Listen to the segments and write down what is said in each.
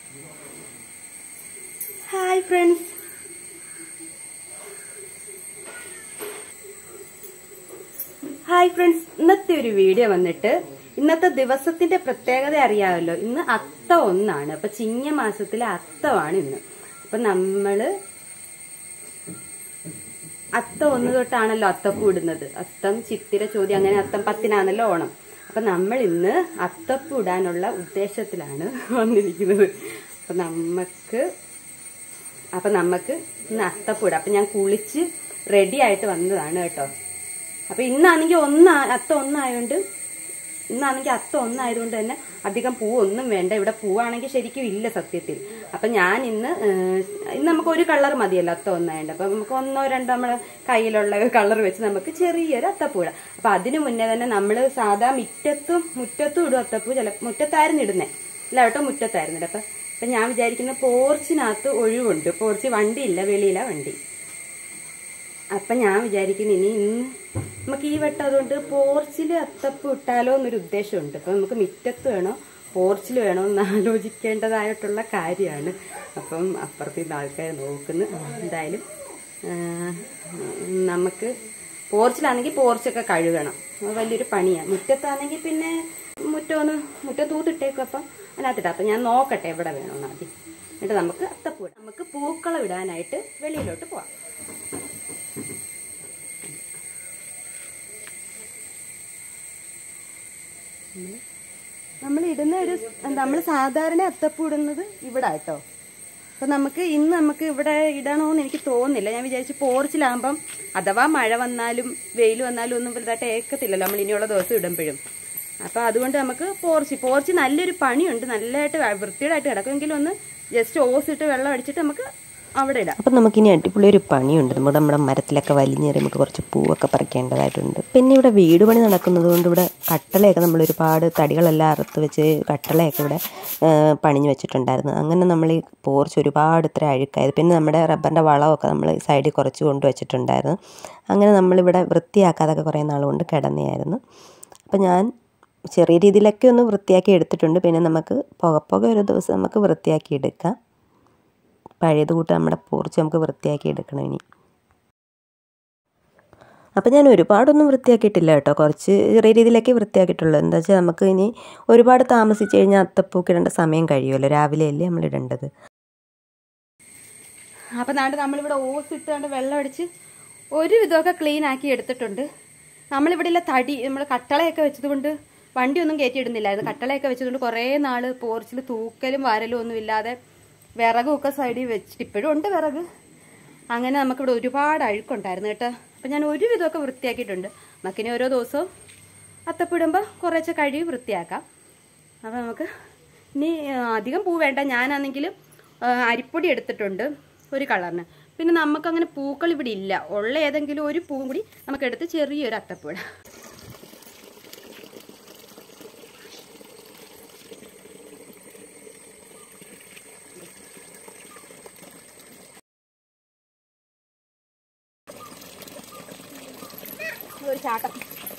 Hi friends hi friends ഇന്നത്തെ ഒരു video വന്നിട്ട് ഇന്നത്തെ ദിവസത്തിന്റെ പ്രത്യേകത അറിയാമല്ലോ ഇന്ന് അത്ത ഒന്നാണ് അപ്പൊ ചിങ്ങ മാസത്തിലെ അത്തമാണ് ഇന്ന് അപ്പൊ നമ്മള് അത്ത ഒന്ന് തൊട്ടാണല്ലോ അത്തപ്പൂ ഇടുന്നത് അത്തം ചിത്തിര ചോദ്യം അങ്ങനെ അത്തം പത്തിനാണല്ലോ ഓണം അപ്പൊ നമ്മൾ ഇന്ന് അത്തപ്പൂ ഇടാനുള്ള ഉദ്ദേശത്തിലാണ് വന്നിരിക്കുന്നത് അപ്പൊ നമുക്ക് അപ്പൊ നമുക്ക് ഇന്ന് അത്തപ്പൂ ഇടാം അപ്പൊ ഞാൻ കുളിച്ച് റെഡി ആയിട്ട് വന്നതാണ് കേട്ടോ അപ്പൊ ഇന്നാണെങ്കിൽ ഒന്ന് അത്ത ഒന്നായോണ്ട് ഇന്നാണെങ്കിൽ അത്ത ഒന്നായതുകൊണ്ട് തന്നെ അധികം പൂവൊന്നും വേണ്ട ഇവിടെ പൂവാണെങ്കിൽ ശരിക്കും ഇല്ല സത്യത്തിൽ അപ്പൊ ഞാൻ ഇന്ന് ഏഹ്, ഇന്ന് നമുക്ക് ഒരു കളർ മതിയല്ലോ അത്ത ഒന്നായുണ്ട് അപ്പൊ നമുക്ക് ഒന്നോ രണ്ടോ നമ്മളെ കയ്യിലുള്ള കളർ വെച്ച് നമുക്ക് ചെറിയൊരു അത്തപ്പൂ ഇടാം അപ്പൊ അതിനു മുന്നേ തന്നെ നമ്മൾ സാധാ മുറ്റത്തും മുറ്റത്തും ഇടും അത്തപ്പൂ ചില മുറ്റത്തായിരുന്നു ഇടുന്നേ ഇല്ല കേട്ടോ മുറ്റത്തായിരുന്നു ഇടുക. അപ്പൊ അപ്പൊ ഞാൻ വിചാരിക്കുന്ന പോർച്ചിനകത്ത് ഒഴിവുണ്ട് പോർച്ച് വണ്ടിയില്ല വെളിയില വണ്ടി അപ്പൊ ഞാൻ വിചാരിക്കുന്നു ഇനി ഇന്ന് നമുക്ക് ഈ വട്ടം അതുകൊണ്ട് പോർച്ചിൽ അത്തപ്പ് ഇട്ടാലോ എന്നൊരു ഉദ്ദേശമുണ്ട് അപ്പൊ നമുക്ക് മിറ്റത്ത് വേണോ പോർച്ചിൽ വേണോ എന്ന് ആലോചിക്കേണ്ടതായിട്ടുള്ള കാര്യമാണ് അപ്പം അപ്പുറത്ത് നിന്ന് ആൾക്കാർ നോക്കുന്നു എന്തായാലും ആ, നമുക്ക് പോർച്ചിലാണെങ്കിൽ പോർച്ചൊക്കെ കഴുകണം അത് വലിയൊരു പണിയാണ് മുറ്റത്താണെങ്കിൽ പിന്നെ മുറ്റമൊന്ന് മുറ്റം തൂത്തിട്ടേക്കും അപ്പം അതിനകത്തിട്ടാം അപ്പം ഞാൻ നോക്കട്ടെ എവിടെ വേണമെന്ന് ആദ്യം എന്നിട്ട് നമുക്ക് അത്തപ്പൂ ഇടാം. നമുക്ക് പൂക്കളം ഇടാനായിട്ട് വെളിയിലോട്ട് പോവാം നമ്മൾ ഇടുന്ന ഒരു നമ്മൾ സാധാരണ അത്തപ്പൂ ഇടുന്നത് ഇവിടെ കേട്ടോ അപ്പൊ നമുക്ക് ഇന്ന് നമുക്ക് ഇവിടെ ഇടണമെന്ന് എനിക്ക് തോന്നുന്നില്ല ഞാൻ വിചാരിച്ചു പോർച്ചിലാകുമ്പം അഥവാ മഴ വന്നാലും വെയിൽ വന്നാലും ഒന്നും വലുതായിട്ട് ഏക്കത്തില്ലല്ലോ നമ്മൾ ഇനിയുള്ള ദിവസം ഇടുമ്പോഴും അപ്പൊ അതുകൊണ്ട് നമുക്ക് പോർച്ച് പോർച്ച് നല്ലൊരു പണിയുണ്ട് നല്ലതായിട്ട് വൃത്തിയുടായിട്ട് കിടക്കുമെങ്കിലും ഒന്ന് ജസ്റ്റ് ഓസ് ഇട്ട് വെള്ളം അടിച്ചിട്ട് നമുക്ക് അവിടെ ഇടാം അപ്പം നമുക്കിനി അടിപൊളി ഒരു പണിയുണ്ട് നമ്മുടെ നമ്മുടെ മരത്തിലൊക്കെ വലിഞ്ഞേറി നമുക്ക് കുറച്ച് പൂവൊക്കെ പറിക്കേണ്ടതായിട്ടുണ്ട് പിന്നെ ഇവിടെ വീട് പണി നടക്കുന്നത് കൊണ്ട് ഇവിടെ കട്ടളയൊക്കെ നമ്മൾ ഒരുപാട് തടികളെല്ലാം അറുത്ത് വെച്ച് കട്ടളയൊക്കെ ഇവിടെ ആ, പണിഞ്ഞു വെച്ചിട്ടുണ്ടായിരുന്നു അങ്ങനെ നമ്മൾ ഈ പോർച്ച് ഒരുപാട് ഇത്ര അഴുക്കായത് പിന്നെ നമ്മുടെ റബ്ബറിൻ്റെ വളമൊക്കെ നമ്മൾ സൈഡിൽ കുറച്ച് കൊണ്ടുവച്ചിട്ടുണ്ടായിരുന്നു അങ്ങനെ നമ്മളിവിടെ വൃത്തിയാക്കാതൊക്കെ കുറേ നാൾ കൊണ്ട് കിടന്നെയായിരുന്നു അപ്പം ഞാൻ ചെറിയ രീതിയിലൊക്കെ ഒന്ന് വൃത്തിയാക്കി എടുത്തിട്ടുണ്ട് പിന്നെ നമുക്ക് പുക പുക ഒരു ദിവസം നമുക്ക് വൃത്തിയാക്കി എടുക്കാം പഴയത് കൂട്ട് നമ്മുടെ പോർച്ച് നമുക്ക് വൃത്തിയാക്കി എടുക്കണം ഇനി അപ്പം ഞാൻ ഒരുപാടൊന്നും വൃത്തിയാക്കിയിട്ടില്ല കേട്ടോ കുറച്ച് ചെറിയ രീതിയിലൊക്കെ വൃത്തിയാക്കിയിട്ടുള്ളൂ എന്താ വെച്ചാൽ നമുക്ക് ഇനി ഒരുപാട് താമസിച്ച് കഴിഞ്ഞാൽ അത്തപ്പൂക്ക് ഇടേണ്ട സമയം കഴിയുമല്ലോ രാവിലെയല്ലേ നമ്മൾ ഇടേണ്ടത് അപ്പൊ നാണ്ട് നമ്മളിവിടെ ഓസ് ഇട്ടുകൊണ്ട് വെള്ളം അടിച്ച് ഒരു വിധമൊക്കെ ക്ലീൻ ആക്കി എടുത്തിട്ടുണ്ട് നമ്മളിവിടെ ഇല്ല തടി നമ്മൾ കട്ടളയൊക്കെ വെച്ചതുകൊണ്ട് വണ്ടിയൊന്നും കയറ്റിയിടുന്നില്ലായിരുന്നു കട്ടളയൊക്കെ വെച്ചതുകൊണ്ട് കുറേ നാള് പോർച്ചിൽ തൂക്കലും വാരലും ഒന്നും ഇല്ലാതെ വിറകും ഒക്കെ സൈഡിൽ വെച്ചിട്ട് ഇപ്പോഴും ഉണ്ട് വിറക് അങ്ങനെ നമുക്കിവിടെ ഒരുപാട് അഴുക്കുണ്ടായിരുന്നു കേട്ടോ അപ്പം ഞാൻ ഒരു വിധമൊക്കെ വൃത്തിയാക്കിയിട്ടുണ്ട് നമുക്കിനി ഓരോ ദിവസവും അത്തപ്പിടുമ്പോൾ കുറേശ്ശെ കഴുകി വൃത്തിയാക്കാം അപ്പോൾ നമുക്ക് ഇനി ആ, അധികം പൂ വേണ്ട ഞാനാണെങ്കിൽ അരിപ്പൊടി എടുത്തിട്ടുണ്ട് ഒരു കളറിന് പിന്നെ നമുക്കങ്ങനെ പൂക്കൾ ഇവിടെ ഇല്ല ഉള്ള ഏതെങ്കിലും ഒരു പൂവും കൂടി നമുക്കെടുത്ത് ചെറിയൊരു അത്തപ്പൂ ഇടാം ഒരു ചാട്ടം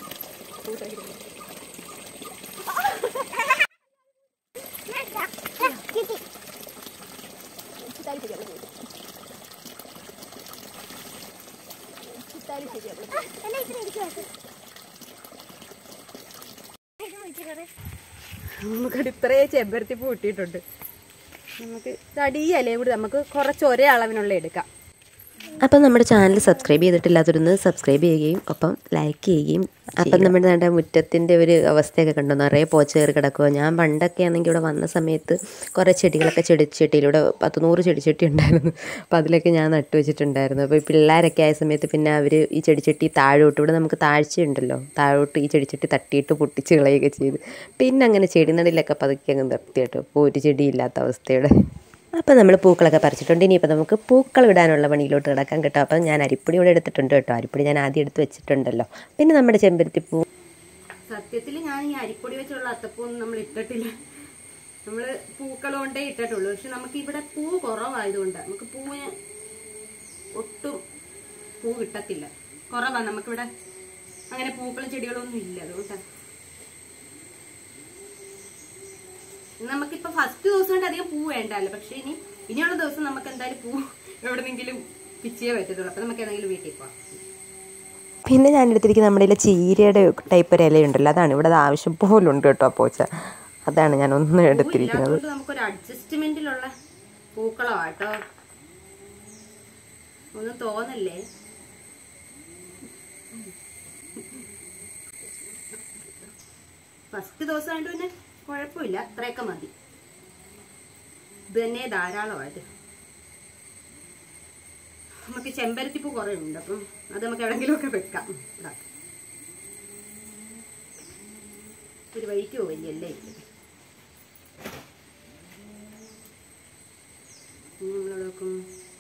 നമുക്കത് ഇത്രേ ചെമ്പരത്തി പൂ ഇട്ടിട്ടുണ്ട് നമുക്ക് തടി ഇലയും കൂടി നമുക്ക് കുറച്ച് ഒരേ അളവിനുള്ള എടുക്കാം അപ്പം നമ്മുടെ ചാനൽ സബ്സ്ക്രൈബ് ചെയ്തിട്ടില്ലാത്തവരൊന്ന് സബ്സ്ക്രൈബ് ചെയ്യുകയും ഒപ്പം ലൈക്ക് ചെയ്യുകയും അപ്പം നമ്മുടെ നമ്മുടെ മുറ്റത്തിൻ്റെ ഒരു അവസ്ഥയൊക്കെ കണ്ടോ നിറയെ പോച്ച കയറി കിടക്കുക ഞാൻ പണ്ടൊക്കെ ആണെങ്കിൽ ഇവിടെ വന്ന സമയത്ത് കുറേ ചെടികളൊക്കെ ചെടിച്ചട്ടിയിലൂടെ പത്ത് നൂറ് ചെടിച്ചട്ടി ഉണ്ടായിരുന്നു അപ്പോൾ അതിലൊക്കെ ഞാൻ നട്ടു വെച്ചിട്ടുണ്ടായിരുന്നു അപ്പോൾ ഈ പിള്ളേരൊക്കെ ആയ സമയത്ത് പിന്നെ അവർ ഈ ചെടിച്ചട്ടി താഴോട്ട് ഇവിടെ നമുക്ക് താഴ്ചയുണ്ടല്ലോ താഴോട്ട് ഈ ചെടിച്ചട്ടി തട്ടിയിട്ട് പൊട്ടിച്ച് കളയുകയൊക്കെ ചെയ്ത് പിന്നെ അങ്ങനെ ചെടി നടിലൊക്കെ പതുക്കെ അങ്ങ് നിർത്തി കേട്ടോ ഇപ്പോൾ ഒരു ചെടിയില്ലാത്ത അവസ്ഥയുടെ അപ്പോൾ നമ്മൾ പൂക്കളൊക്കെ പറിച്ചിട്ടുണ്ട് ഇനിയിപ്പോൾ നമുക്ക് പൂക്കൾ ഇടാനുള്ള പണിയിലോട്ട് കിടക്കാം കേട്ടോ അപ്പം ഞാൻ അരിപ്പൊടി ഇവിടെ എടുത്തിട്ടുണ്ട് കേട്ടോ അരിപ്പൊടി ഞാൻ ആദ്യം എടുത്ത് വെച്ചിട്ടുണ്ടല്ലോ പിന്നെ നമ്മുടെ ചെമ്പരത്തി പൂ സത്യത്തിൽ ഞാൻ ഈ അരിപ്പൊടി വെച്ചുള്ള അത്തപ്പൂന്നും നമ്മൾ ഇട്ടിട്ടില്ല നമ്മള് പൂക്കൾ കൊണ്ടേ ഇട്ടിട്ടുള്ളൂ പക്ഷെ നമുക്ക് ഇവിടെ പൂ കുറവായതുകൊണ്ട് നമുക്ക് പൂവിന് ഒട്ടും പൂ കിട്ടത്തില്ല കുറവാ നമുക്കിവിടെ അങ്ങനെ പൂക്കളും ചെടികളും ഒന്നും ഇല്ല അതുകൊണ്ടാ നമുക്കിപ്പോ ഫസ്റ്റ് ദിവസം കൊണ്ട് അധികം പൂ വേണ്ടല്ലോ പക്ഷെ ഇനി ഇനിയുള്ള ദിവസം നമുക്ക് എന്തായാലും പൂ എവിടെന്നെങ്കിലും പിച്ചിയേ പറ്റത്തുള്ളൂ അപ്പൊ നമുക്ക് ഏതെങ്കിലും വീട്ടിൽ പോവാം പിന്നെ ഞാൻ എടുത്തിരിക്കുന്ന നമ്മുടെ കയ്യിലെ ചീരയുടെ ടൈപ്പ് ഒരു ഇലയുണ്ടല്ലോ അതാണ് ഇവിടെ അത് ആവശ്യം പോലും ഉണ്ട് കേട്ടോ പോച്ച അതാണ് ഞാൻ ഒന്ന് എടുത്തിരിക്കുന്നത് ഇല്ലാത്തതുകൊണ്ട് നമുക്കൊരു അഡ്ജസ്റ്റ്മെന്റിലുള്ള പൂക്കളാട്ടോ ഒന്നും തോന്നല്ലേ ഫസ്റ്റ് ദിവസം ആയതുകൊണ്ട് പിന്നെ കുഴപ്പമില്ല അത്രയൊക്കെ മതി ഇത് തന്നെ ധാരാളമായിട്ട് നമുക്ക് ചെമ്പരത്തിപ്പൂ കുറേ ഉണ്ട് അപ്പം അത് നമുക്ക് എവിടെങ്കിലും ഒക്കെ വെക്കാം ഇതാ. ഒരു വഴിക്ക് പോവില്ലല്ലേ ഇരിക്കട്ടെ ഇനി നമ്മളവിടെ വെക്കും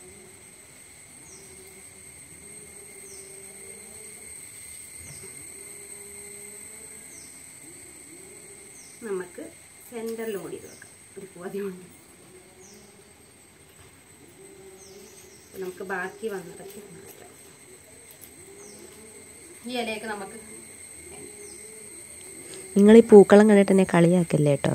നമുക്ക് സെന്ററിൽ കൂടി ഇത് വെക്കാം ഒരു പൂവതിയുണ്ട് നമുക്ക് ബാക്കി വന്നതൊക്കെ മാറ്റാം ഈ ഇലയൊക്കെ നമുക്ക് നിങ്ങൾ ഈ പൂക്കളം കണ്ടിട്ട് എന്നെ കളിയാക്കല്ലേ കേട്ടോ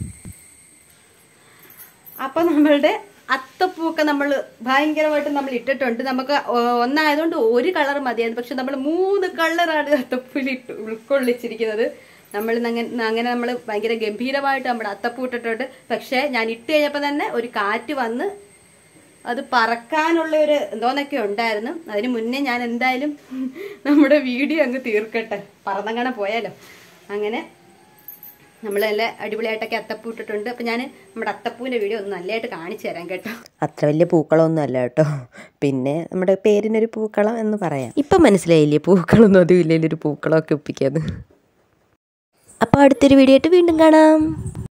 അപ്പൊ നമ്മളുടെ അത്തപ്പൂക്കെ നമ്മൾ ഭയങ്കരമായിട്ട് നമ്മൾ ഇട്ടിട്ടുണ്ട് നമുക്ക് ഒ- ഒന്നായതുകൊണ്ട് ഒരു കളർ മതിയായിരുന്നു പക്ഷെ നമ്മൾ മൂന്ന് കളറാണ് അത്തപ്പൂവിൽ ഇട്ട് ഉൾക്കൊള്ളിച്ചിരിക്കുന്നത് നമ്മൾ അങ്ങനെ അങ്ങനെ നമ്മൾ ഭയങ്കര ഗംഭീരമായിട്ട് നമ്മുടെ അത്തപ്പൂ ഇട്ടിട്ടുണ്ട് പക്ഷെ ഞാൻ ഇട്ട് കഴിഞ്ഞപ്പോൾ തന്നെ ഒരു കാറ്റ് വന്ന് അത് പറക്കാനുള്ള ഒരു എന്തോന്നൊക്കെ ഉണ്ടായിരുന്നു അതിന് മുന്നേ ഞാൻ എന്തായാലും നമ്മുടെ വീഡിയോ അങ്ങ് തീർക്കട്ടെ പറന്നങ്ങനെ പോയാലോ അങ്ങനെ നമ്മൾ നല്ല അടിപൊളിയായിട്ടൊക്കെ അത്തപ്പൂ ഇട്ടിട്ടുണ്ട് അപ്പം ഞാൻ നമ്മുടെ അത്തപ്പൂവിൻ്റെ വീഡിയോ ഒന്ന് നല്ലതായിട്ട് കാണിച്ചു തരാം കേട്ടോ അത്ര വലിയ പൂക്കളമൊന്നും അല്ല കേട്ടോ പിന്നെ നമ്മുടെ പേരിനൊരു പൂക്കളം എന്ന് പറയാം ഇപ്പം മനസ്സിലായില്ലേ പൂക്കളൊന്നും അതും ഇല്ലെങ്കിൽ ഒരു പൂക്കളമൊക്കെ ഒപ്പിക്കാന്ന് അപ്പോൾ അടുത്തൊരു വീഡിയോ ആയിട്ട് വീണ്ടും കാണാം